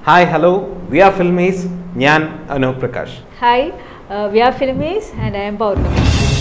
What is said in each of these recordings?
Hi hello we are Filmies ഞാൻ Anoop Prakash Hi, uh, we are Filmies and I am Paurnami.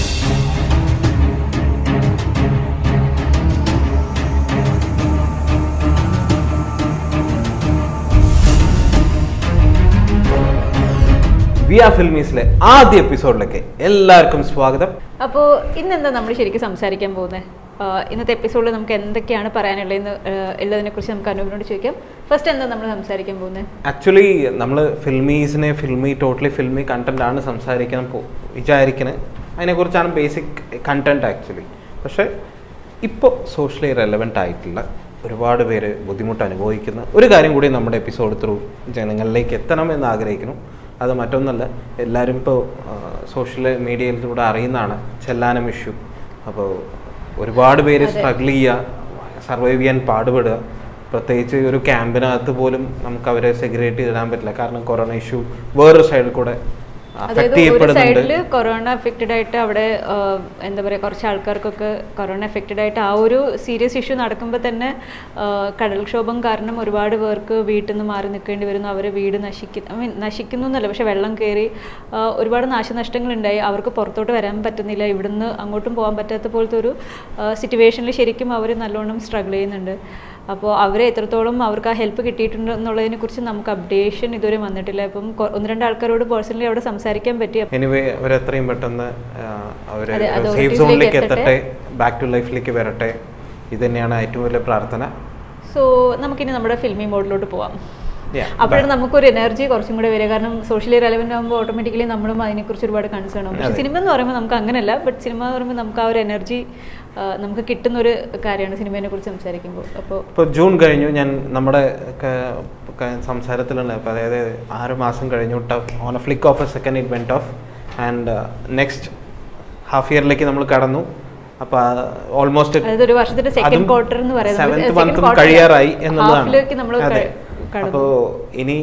We are ഫിൽമീസിലെ ആദ്യ എപ്പിസോഡിലേക്ക് എല്ലാവർക്കും സ്വാഗതം അപ്പോൾ ഇന്നെന്താ നമ്മൾ ശരിക്കും സംസാരിക്കാൻ പോകുന്നത് ഇന്നത്തെ എപ്പിസോഡിൽ നമുക്ക് എന്തൊക്കെയാണ് പറയാനുള്ളതെന്ന് uh, ഉള്ളതിനെ കുറിച്ച് നമുക്ക് അനൂപിനോട് ചോദിക്കാം ഫസ്റ്റ് എന്താ നമ്മൾ സംസാരിക്കാൻ പോകുന്നത് ആക്ച്വലി നമ്മൾ ഫിൽമീസിനെ ഫിൽമി ടോട്ടലി ഫിൽമി കണ്ടന്റ് ആണ് സംസാരിക്കാൻ പോ വിചാരിക്കുന്നത് അതിനെക്കുറിച്ചാണ് ബേസിക് കണ്ടന്റ് ആക്ച്വലി പക്ഷേ ഇപ്പോൾ സോഷ്യലി റെലവെൻ്റ് ആയിട്ടുള്ള ഒരുപാട് പേര് ബുദ്ധിമുട്ട് അനുഭവിക്കുന്ന ഒരു കാര്യം കൂടി നമ്മുടെ എപ്പിസോഡ് ത്രൂ ജനങ്ങളിലേക്ക് എത്തണം എന്ന് ആഗ്രഹിക്കുന്നു അത് മറ്റൊന്നല്ല എല്ലാവരും ഇപ്പോൾ സോഷ്യൽ മീഡിയയിലൂടെ അറിയുന്നതാണ് ചെല്ലാനം ഇഷ്യൂ അപ്പോൾ ഒരുപാട് പേര് സ്ട്രഗിൾ ചെയ്യുക സർവൈവ് ചെയ്യാൻ പാടുപെടുക പ്രത്യേകിച്ച് ഒരു ക്യാമ്പിനകത്ത് പോലും നമുക്ക് അവരെ സെഗ്രിഗേറ്റ് ചെയ്തിടാൻ പറ്റില്ല കാരണം കൊറോണ ഇഷ്യൂ വേറൊരു സൈഡിൽ കൂടെ അതായത് അഫക്റ്റ് ഒരു ചെയ്യപ്പെടുന്നുണ്ട് സൈഡിൽ കൊറോണ അഫക്റ്റഡ് ആയിട്ട് അവിടെ uh, എന്താ പറയുക കുറച്ച് ആൾക്കാർക്കൊക്കെ കൊറോണ അഫക്റ്റഡ് ആയിട്ട് ആ ഒരു സീരിയസ് ഇഷ്യൂ നടക്കുമ്പോൾ തന്നെ uh, കടൽക്ഷോഭം കാരണം ഒരുപാട് പേർക്ക് വീട്ടിൽ നിന്ന് മാറി നിൽക്കേണ്ടി വരുന്നു അവർ വീട് നശിക്കുന്നു ഐ മീൻ നശിക്കുന്നു എന്നല്ല പക്ഷെ വെള്ളം കയറി uh, ഒരുപാട് നാശനഷ്ടങ്ങൾ ഉണ്ടായി അവർക്ക് പുറത്തോട്ട് വരാൻ പറ്റുന്നില്ല ഇവിടുന്ന് അങ്ങോട്ടും പോകാൻ പറ്റാത്ത പോലത്തെ ഒരു സിറ്റുവേഷനിൽ ശരിക്കും അവർ നല്ലോണം സ്ട്രഗിൾ ചെയ്യുന്നുണ്ട് അപ്പോൾ അവരെ എത്രത്തോളം അവർക്ക് ആ ഹെൽപ്പ് കിട്ടിയിട്ടുണ്ട് എന്നുള്ളതിനെ കുറിച്ച് നമുക്ക് അപ്ഡേഷൻ ഇതുവരെ വന്നിട്ടില്ല ഇപ്പം കൊ- ഒന്ന് രണ്ട് ആൾക്കാരോട് പേഴ്സണലി അവിടെ സംസാരിക്കാൻ പറ്റി എനിവേ അവരെത്രയും പെട്ടെന്ന് അവർ അതെ, സേഫ് authorities സോണിലേക്ക് ലേക്ക് എത്തട്ടെ ബാക്ക് ടു ലൈഫിലേക്ക് വരട്ടെ ഇത് തന്നെയാണ് ഏറ്റവും വലിയ പ്രാർത്ഥന സോ നമുക്കിനി നമ്മുടെ ഫിൽമി മോഡിലോട്ട് പോവാം Yeah, അപ്പോഴാണ് നമുക്കൊരു എനർജി കുറച്ചും കൂടെ വരിക കാരണം സോഷ്യലി റെലവെന്റ് ആകുമ്പോൾ ഓട്ടോമാറ്റിക്കലി നമ്മളും അതിനെക്കുറിച്ച് ഒരുപാട് കൺസേൺ ആവും പക്ഷേ അതെ. സിനിമ എന്ന് പറയുമ്പോൾ നമുക്ക് അങ്ങനെയല്ല ബട്ട് സിനിമ എന്ന് പറയുമ്പോൾ നമുക്ക് ആ ഒരു എനർജി നമുക്ക് കിട്ടുന്ന ഒരു കാര്യമാണ് സിനിമയെ കുറിച്ച് സംസാരിക്കുമ്പോൾ അപ്പോൾ ഇപ്പോൾ ജൂൺ കഴിഞ്ഞു ഞാൻ നമ്മുടെ ക- ക- സംസാരത്തിലുണ്ട് അപ്പോൾ അതായത് ആറ് മാസം കഴിഞ്ഞു on a flick of a second it went off and next half ഇയറിലേക്ക് നമ്മൾ കടന്നു അപ്പോൾ ഓൾമോസ്റ്റ് അതായത് ഒരു വർഷത്തിന്റെ സെക്കൻഡ് ക്വാർട്ടർ എന്ന് പറയുന്നത് സെവൻത് second മന്തും quarter കഴിയാറായി എന്നുള്ളതാണ് ഹാഫിലേക്ക് നമ്മൾ അതെ കടന്നു അപ്പോൾ ഇനി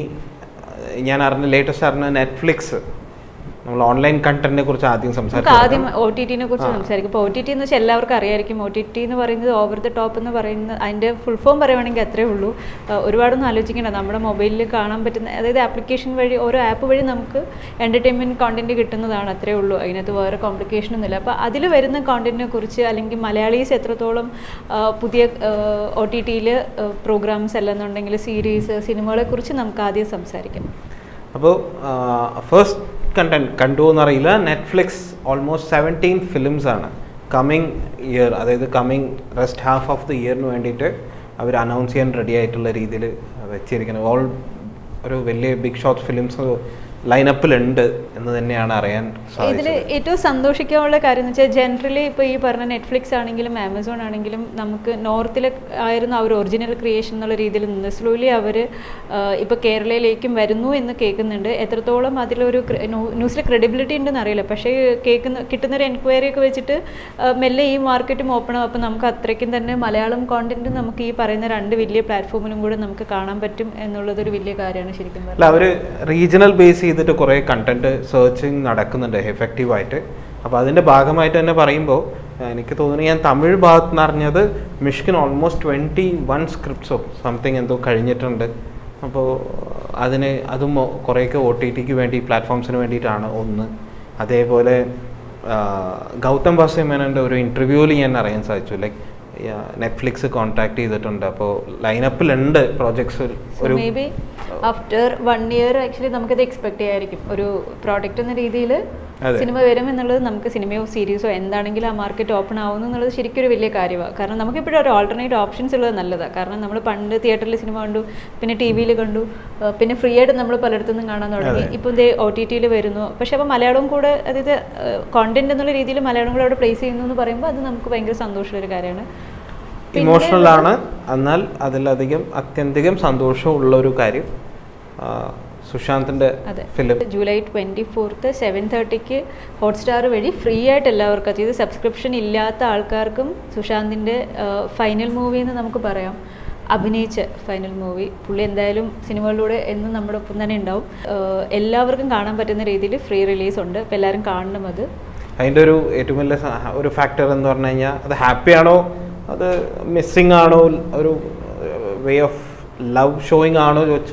ഞാൻ അറിഞ്ഞ ലേറ്റസ്റ്റ് അറിഞ്ഞ നെറ്റ്ഫ്ലിക്സ് നമ്മൾ ഓൺലൈൻ കണ്ടന്റിനെ കുറിച്ച് ആദ്യം നമുക്ക് സംസാരിച്ചു ആദ്യം ഒ ടി ടിനെ കുറിച്ച് ആ. സംസാരിക്കും ഇപ്പോൾ ഒ ടി ടി എന്ന് വെച്ചാൽ എല്ലാവർക്കും അറിയായിരിക്കും ഒ ടി ടി എന്ന് പറയുന്നത് ഓവർ ദ ടോപ്പ് എന്ന് പറയുന്നത് അതിൻ്റെ ഫുൾ ഫോം പറയുവാണെങ്കിൽ അത്രേ ഉള്ളൂ ആ, ഒരുപാടൊന്നും ആലോചിക്കേണ്ട നമ്മുടെ മൊബൈലിൽ കാണാൻ പറ്റുന്ന അതായത് ആപ്ലിക്കേഷൻ വഴി ഓരോ ആപ്പ് വഴി നമുക്ക് എൻ്റർടൈൻമെൻറ്റ് കോണ്ടന്റ് കിട്ടുന്നതാണ് അത്രേ ഉള്ളൂ അതിനകത്ത് വേറെ കോംപ്ലിക്കേഷൻ ഒന്നുമില്ല അപ്പോൾ അതിൽ വരുന്ന കോണ്ടന്റിനെ കുറിച്ച് അല്ലെങ്കിൽ മലയാളീസ് എത്രത്തോളം ആ, പുതിയ ഒ ടി ടിയിൽ പ്രോഗ്രാംസ് അല്ലെന്നുണ്ടെങ്കിൽ സീരീസ് സിനിമകളെ കുറിച്ച് നമുക്ക് ആദ്യം സംസാരിക്കാം അപ്പോൾ ഫസ്റ്റ് കണ്ടന്റ് കണ്ടു എന്നറിയില്ല നെറ്റ്ഫ്ലിക്സ് ഓൾമോസ്റ്റ് സെവൻറ്റീൻ ഫിലിംസ് ആണ് കമ്മിങ് ഇയർ അതായത് coming rest half of the ഇയറിന് വേണ്ടിയിട്ട് അവർ അനൗൺസ് ചെയ്യാൻ റെഡി ആയിട്ടുള്ള രീതിയിൽ വെച്ചിരിക്കുന്നത് ഓൾ ഒരു വലിയ ബിഗ് ഷോട്ട് ഫിലിംസ് ലൈനപ്പിലുണ്ട് എന്ന് തന്നെയാണ് അറിയാൻ ഇതിൽ സാധിച്ചത് ഏറ്റവും സന്തോഷിക്കാനുള്ള കാര്യം എന്ന് വെച്ചാൽ ജനറലി ഇപ്പോൾ ഈ പറഞ്ഞ നെറ്റ്ഫ്ലിക്സ് ആണെങ്കിലും ആമസോൺ ആണെങ്കിലും നമുക്ക് നോർത്തിൽ ആയിരുന്നു അവർ ഒറിജിനൽ ക്രിയേഷൻ എന്നുള്ള രീതിയിൽ നിന്ന് സ്ലോലി അവർ ഇപ്പോൾ കേരളയിലേക്കും വരുന്നു എന്ന് കേൾക്കുന്നുണ്ട് എത്രത്തോളം അതിലൊരു ന്യൂസിൽ ക്രെഡിബിലിറ്റി ഉണ്ടെന്ന് അറിയില്ല പക്ഷേ കേൾക്കുന്ന കിട്ടുന്ന ഒരു എൻക്വയറി ഒക്കെ വെച്ചിട്ട് ആ, മെല്ലെ ഈ മാർക്കറ്റും ഓപ്പൺ ആവും അപ്പോൾ നമുക്ക് അത്രയ്ക്കും തന്നെ മലയാളം കോണ്ടന്റ് നമുക്ക് ഈ പറയുന്ന രണ്ട് വലിയ പ്ലാറ്റ്ഫോമിലും കൂടെ നമുക്ക് കാണാൻ പറ്റും എന്നുള്ളതൊരു വലിയ കാര്യമാണ് ശരിക്കും അല്ല അവർ റീജിയണൽ ബേസ് ചെയ്തിട്ട് കുറേ കണ്ടന്റ് സെർച്ചിങ് നടക്കുന്നുണ്ട് എഫക്റ്റീവായിട്ട് അപ്പോൾ അതിൻ്റെ ഭാഗമായിട്ട് തന്നെ പറയുമ്പോൾ എനിക്ക് തോന്നുന്നു ഞാൻ തമിഴ് ഭാഗത്ത് നിന്ന് അറിഞ്ഞത് മിഷ്കിൻ ഓൾമോസ്റ്റ് ട്വൻറ്റി വൺ സ്ക്രിപ്റ്റ്സോ സംതിങ് എന്തോ കഴിഞ്ഞിട്ടുണ്ട് അപ്പോൾ അതിന് അതും ഒ- കുറേയൊക്കെ ഒ ടി ടിക്ക് വേണ്ടി പ്ലാറ്റ്ഫോംസിന് വേണ്ടിയിട്ടാണ് ഒന്ന് അതേപോലെ ആ, ഗൗതം വാസുമേനൻ്റെ ഒരു ഇൻ്റർവ്യൂവിൽ ഞാൻ അറിയാൻ സാധിച്ചു ലൈക്ക് നെറ്റ്ഫ്ലിക്സ് കോൺടാക്ട് ചെയ്തിട്ടുണ്ട് അപ്പോൾ ലൈനപ്പിലുണ്ട് പ്രോജക്ട്സ് ഒരു maybe after one year actually നമുക്കത് എക്സ്പെക്ട് ചെയ്യായിരിക്കും ഒരു പ്രോഡക്റ്റ് എന്ന രീതിയിൽ അതെ. സിനിമ വരും എന്നുള്ളത് നമുക്ക് സിനിമയോ സീരീസോ എന്താണെങ്കിലും ആ മാർക്കറ്റ് ഓപ്പൺ ആവുന്നു എന്നുള്ളത് ശരിക്കും ഒരു വലിയ കാര്യമാണ് കാരണം നമുക്കിപ്പോഴും ഒരു ഓൾട്ടർനേറ്റ് ഓപ്ഷൻസ് ഉള്ളത് നല്ലതാണ് കാരണം നമ്മൾ പണ്ട് തിയേറ്ററിൽ സിനിമ കണ്ടു പിന്നെ ടി വിയിൽ കണ്ടു ആ, പിന്നെ ഫ്രീ ആയിട്ട് നമ്മൾ പലയിടത്തുനിന്നും കാണാൻ തുടങ്ങി അതെ. ഇപ്പോൾ ഇതേ ഒ ടി ടിയിൽ വരുന്നു പക്ഷേ അപ്പോൾ മലയാളവും കൂടെ അതായത് കോണ്ടന്റ് എന്നുള്ള രീതിയിൽ മലയാളം കൂടെ അവിടെ പ്ലേസ് ചെയ്യുന്നു എന്ന് പറയുമ്പോൾ അത് നമുക്ക് ഭയങ്കര സന്തോഷമുള്ള ഒരു കാര്യമാണ് പിന്നെ ഇമോഷണൽ ആണ് എന്നാൽ അതിലധികം അത്യന്തികം സന്തോഷമുള്ള ഒരു കാര്യം ആ, സുശാന്തിന്റെ അതെ film July twenty fourth seven തേർട്ടിക്ക് ഹോട്ട്സ്റ്റാർ വഴി ഫ്രീ ആയിട്ട് എല്ലാവർക്കും അതായത് സബ്സ്ക്രിപ്ഷൻ ഇല്ലാത്ത ആൾക്കാർക്കും സുശാന്തിൻ്റെ ഫൈനൽ മൂവി എന്ന് നമുക്ക് പറയാം അഭിനയിച്ച ഫൈനൽ മൂവി പുള്ളി എന്തായാലും സിനിമകളിലൂടെ എന്നും നമ്മുടെ ഒപ്പം തന്നെ ഉണ്ടാവും ആഹ് എല്ലാവർക്കും കാണാൻ പറ്റുന്ന രീതിയിൽ ഫ്രീ റിലീസ് ഉണ്ട് അപ്പോൾ എല്ലാവരും കാണണം അത് അതിന്റെ ഒരു ഏറ്റവും വലിയ സ- ഒരു ഫാക്ടർ എന്ന് പറഞ്ഞു കഴിഞ്ഞാൽ അത് ഹാപ്പി ആണോ അത് മിസ്സിങ് ആണോ ഒരു വേ ഓഫ് ലവ് ഷോയിങ് ആണോ ചോദിച്ചാൽ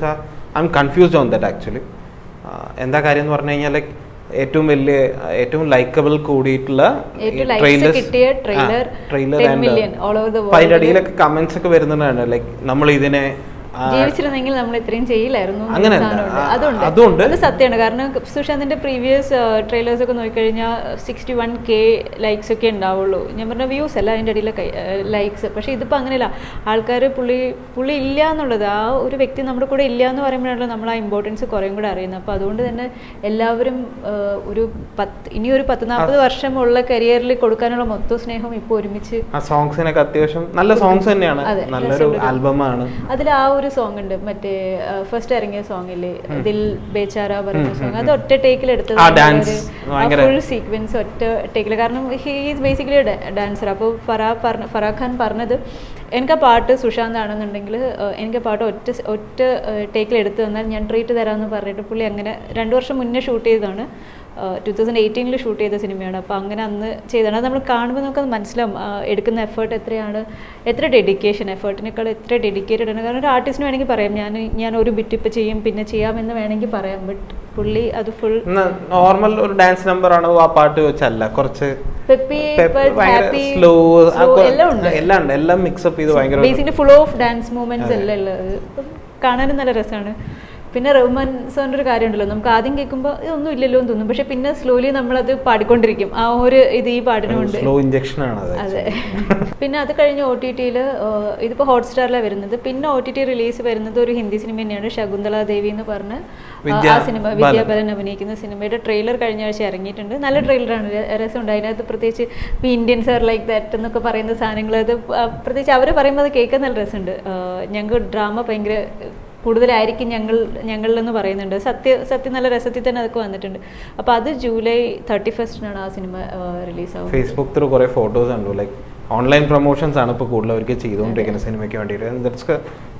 I'm confused on that actually എന്താ കാര്യം എന്ന് പറഞ്ഞു കഴിഞ്ഞാൽ ലൈക്ക് ഏറ്റവും വലിയ ഏറ്റവും ലൈക്കബിൾ കൂടിയിട്ടുള്ള ഏറ്റവും likes കിട്ടിയ trailer 10 million all over the അതിന്റെ world. അടിയിലൊക്കെ കമന്റ്സ് ഒക്കെ വരുന്നതാണ് ലൈക്ക് നമ്മൾ ഇതിനെ ആ, ജീവിച്ചിരുന്നെങ്കിൽ നമ്മൾ ഇത്രയും ചെയ്യില്ലായിരുന്നു എന്നൊരു അങ്ങനെയല്ല. സാധനമുണ്ട്. ആ, അതുണ്ട് അതുണ്ട്. അത് സത്യമാണ് കാരണം സുശാന്തിന്റെ പ്രീവിയസ് ട്രെയിലേഴ്സ് ഒക്കെ നോക്കിക്കഴിഞ്ഞാൽ സിക്സ്റ്റി വൺ കെ ലൈക്സ് ഒക്കെ ഉണ്ടാവുള്ളൂ ഞാൻ പറഞ്ഞ വ്യൂസ് അല്ല അതിൻ്റെ ഇടയിലെ ലൈക്സ് പക്ഷേ ഇതിപ്പോൾ അങ്ങനെയല്ല ആൾക്കാർ പുള്ളി പുള്ളി ഇല്ല എന്നുള്ളത് ആ ഒരു വ്യക്തി നമ്മുടെ കൂടെ ഇല്ല എന്ന് പറയുമ്പോഴാണല്ലോ നമ്മൾ ആ ഇമ്പോർട്ടൻസ് കുറേയും കൂടെ അറിയുന്നത് അപ്പോൾ അതുകൊണ്ട് തന്നെ എല്ലാവരും ആ, ഒരു പത്ത് ഇനി ഒരു പത്ത് നാൽപ്പത് വർഷമുള്ള കരിയറിൽ കൊടുക്കാനുള്ള മൊത്തം സ്നേഹം ഇപ്പോൾ ഒരുമിച്ച് ആ സോങ്സിനൊക്കെ അത്യാവശ്യം നല്ല സോങ്സ് തന്നെയാണ് അതെ, നല്ലൊരു രസമുണ്ട്. ആൽബമാണ് അതിൽ ആ ഒരു സോങ് ഉണ്ട് മറ്റേ ഫസ്റ്റ് ഇറങ്ങിയ സോങ്ങില്ലേ ദിൽ ബേച്ചാര പറയുന്ന സോങ് അത് ഒറ്റ ടേക്കിൽ എടുത്തത് ആ dance ഭയങ്കര- ഫുൾ സീക്വൻസ് ഒറ്റ ടേക്കിൽ കാരണം ഹീ ഈസ് ബേസിക്കലി ഡാൻസർ അപ്പോൾ ഫറാ പറഞ്ഞ ഫറാ ഖാൻ പറഞ്ഞത് എനിക്ക് ആ പാട്ട് സുശാന്ത് ആണെന്നുണ്ടെങ്കിൽ എനിക്ക് ആ പാട്ട് ഒറ്റ സ്- ഒറ്റ ടേക്കിൽ എടുത്തു തന്നാൽ ഞാൻ ട്രീറ്റ് തരാമെന്ന് പറഞ്ഞിട്ട് പുള്ളി അങ്ങനെ രണ്ട് വർഷം മുന്നേ ഷൂട്ട് ചെയ്തതാണ് ടു തൗസൻഡ് എയ്റ്റീനിൽ ഷൂട്ട് ചെയ്ത സിനിമയാണ് അപ്പോൾ അങ്ങനെ അന്ന് ചെയ്തതാണ് അത് നമ്മൾ കാണുമ്പോൾ നമുക്കത് മനസ്സിലാവും ആ, എടുക്കുന്ന എഫേർട്ട് എത്രയാണ് എത്ര ഡെഡിക്കേഷൻ എഫേർട്ടിനേക്കാൾ എത്ര ഡെഡിക്കേറ്റഡ് ആണ് കാരണം ഒരു ആർട്ടിസ്റ്റിന് വേണമെങ്കിൽ പറയാം ഞാൻ ഞാൻ ഒരു ബിറ്റ് ഇപ്പം ചെയ്യും പിന്നെ ചെയ്യാമെന്ന് വേണമെങ്കിൽ പറയാം ബട്ട് പുള്ളി അത് ഫുൾ നോർമൽ ഒരു ഡാൻസ് നമ്പർ ആണ് ആ പാട്ട് വെച്ചല്ല കുറച്ച് പെപ്പി ഹാപ്പി സ്ലോ എല്ലാം ഉണ്ട് എല്ലാം ഉണ്ട് എല്ലാം മിക്സപ്പ് ചെയ്ത് ഭയങ്കര basically full of dance movements എല്ലാം ഉള്ളത് അപ്പം കാണാനും നല്ല രസമാണ് പിന്നെ റഹ്മാൻ സാറിൻ്റെ ഒരു കാര്യമുണ്ടല്ലോ നമുക്ക് ആദ്യം കേൾക്കുമ്പോൾ ഇതൊന്നും ഇല്ലല്ലോ എന്ന് തോന്നും പക്ഷെ പിന്നെ സ്ലോലി നമ്മളത് പാടിക്കൊണ്ടിരിക്കും ആ ഒരു ഇത് ഈ പാട്ടിനുമുണ്ട് സ്ലോ ഇഞ്ചക്ഷൻ ആണ് അത് അതെ പിന്നെ അത് കഴിഞ്ഞ് ഒ ടി ടിയിൽ ഇതിപ്പോൾ ഹോട്ട്സ്റ്റാറിലാണ് വരുന്നത് പിന്നെ ഒ ടി ടി റിലീസ് വരുന്നത് ഒരു ഹിന്ദി സിനിമ തന്നെയാണ് ശകുന്തള ദേവി എന്ന് പറഞ്ഞ് ആ, ആ വിദ്യാ സിനിമ ബാലൻ. വിദ്യാബലൻ അഭിനയിക്കുന്ന സിനിമയുടെ ട്രെയിലർ കഴിഞ്ഞ ആഴ്ച ഇറങ്ങിയിട്ടുണ്ട് നല്ല ട്രെയിലറാണ് രസമുണ്ട് അതിനകത്ത് പ്രത്യേകിച്ച് ഈ ഇന്ത്യൻസ് ആർ ലൈക്ക് ദാറ്റ് എന്നൊക്കെ പറയുന്ന സാധനങ്ങൾ അത് ആ, പ്രത്യേകിച്ച് അവർ പറയുമ്പോൾ അത് കേൾക്കാൻ നല്ല രസമുണ്ട് ഞങ്ങൾക്ക് ഡ്രാമ ഭയങ്കര കൂടുതലായിരിക്കും ഞങ്ങൾ ഞങ്ങളിലെന്ന് പറയുന്നുണ്ട് സത്യ സത്യം നല്ല രസത്തിൽ തന്നെ അതൊക്കെ വന്നിട്ടുണ്ട് അപ്പോൾ അത് ജൂലൈ തേർട്ടി ഫസ്റ്റിനാണ് ആ സിനിമ റിലീസ് ആവുന്നത് ഫേസ്ബുക്ക് ത്രൂ കുറെ ഫോട്ടോസ് കണ്ടു ലൈക്ക് ഓൺലൈൻ പ്രൊമോഷൻസ് ആണ് ഇപ്പോൾ കൂടുതൽ അവർക്ക് ചെയ്തുകൊണ്ടിരിക്കുന്നത് സിനിമയ്ക്ക് വേണ്ടിയിട്ട് ദറ്റ്സ്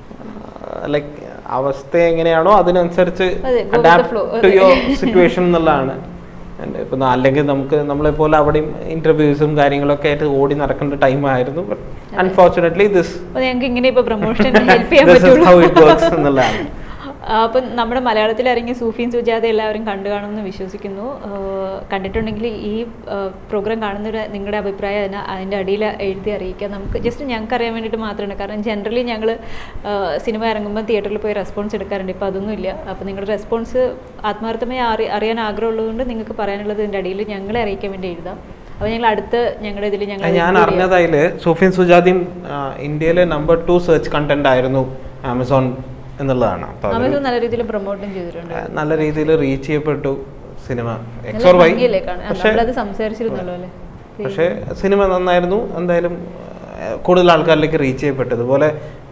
ലൈക്ക് അവസ്ഥ എങ്ങനെയാണോ അതിനനുസരിച്ച് അതെ, go with the adapt flow. To അതെ. യുവർ സിറ്റുവേഷൻ എന്നുള്ളതാണ് ഇപ്പം അല്ലെങ്കിൽ നമുക്ക് നമ്മളെ പോലെ അവിടെയും ഇന്റർവ്യൂസും കാര്യങ്ങളൊക്കെ ആയിട്ട് ഓടി നടക്കേണ്ട ടൈം ആയിരുന്നു ബട്ട് അൺഫോർച്ചുനേറ്റ്ലി ദിസ് അപ്പോൾ ഞങ്ങൾക്ക് ഇങ്ങനെ ഇപ്പോൾ പ്രൊമോഷൻ ഹെൽപ്പ് ചെയ്യാൻ ദിസ് ഇസ് ഹൗ ഇറ്റ് പറ്റുള്ളൂ വർക്ക്സ് എന്നുള്ളതാണ് ആ, അപ്പം നമ്മുടെ മലയാളത്തിൽ ഇറങ്ങിയ സൂഫിയും സുജാത എല്ലാവരും കണ്ടു കാണുമെന്ന് വിശ്വസിക്കുന്നു ആ, കണ്ടിട്ടുണ്ടെങ്കിൽ ഈ പ്രോഗ്രാം കാണുന്നവർ നിങ്ങളുടെ അഭിപ്രായം അതിന് അതിൻ്റെ അടിയിൽ എഴുതി അറിയിക്കുക നമുക്ക് ജസ്റ്റ് ഞങ്ങൾക്ക് അറിയാൻ വേണ്ടിയിട്ട് മാത്രമാണ് കാരണം ജനറലി ഞങ്ങൾ സിനിമ ഇറങ്ങുമ്പോൾ തിയേറ്ററിൽ പോയി റെസ്പോൺസ് എടുക്കാറുണ്ട് ഇപ്പോൾ അതൊന്നും ഇല്ല അപ്പോൾ നിങ്ങളുടെ റെസ്പോൺസ് ആത്മാർത്ഥമായി അറി അറിയാൻ ആഗ്രഹമുള്ളതുകൊണ്ട് നിങ്ങൾക്ക് പറയാനുള്ളത് ഇതിൻ്റെ അടിയിൽ ഞങ്ങളെ അറിയിക്കാൻ വേണ്ടി എഴുതാം അപ്പോൾ ഞങ്ങൾ അടുത്ത് ഞങ്ങളുടെ ഇതിൽ ഞങ്ങൾ ഞാൻ include ചെയ്യാം. അറിഞ്ഞതായില് സൂഫിൻ സുജാദിയും ആ, ഇന്ത്യയിലെ നമ്പർ ടു സെർച്ച് കണ്ടന്റ് ആയിരുന്നു ആമസോൺ എന്നുള്ളതാണ് അപ്പൊ അതൊരു, ആമസോൺ നല്ല രീതിയിൽ പ്രൊമോട്ടും ചെയ്തിട്ടുണ്ട് ആ, നല്ല രീതിയിൽ റീച്ച് ചെയ്യപ്പെട്ടു സിനിമ നല്ല എക്സോർ വൈ ഭംഗിയല്ലേ കാണാൻ പക്ഷേ നമ്മളത് സംസാരിച്ചിരുന്നല്ലോ അല്ലേ പക്ഷേ സിനിമ നന്നായിരുന്നു എന്തായാലും ആ, കൂടുതൽ ആൾക്കാരിലേക്ക് റീച്ച് ചെയ്യപ്പെട്ടു അതുപോലെ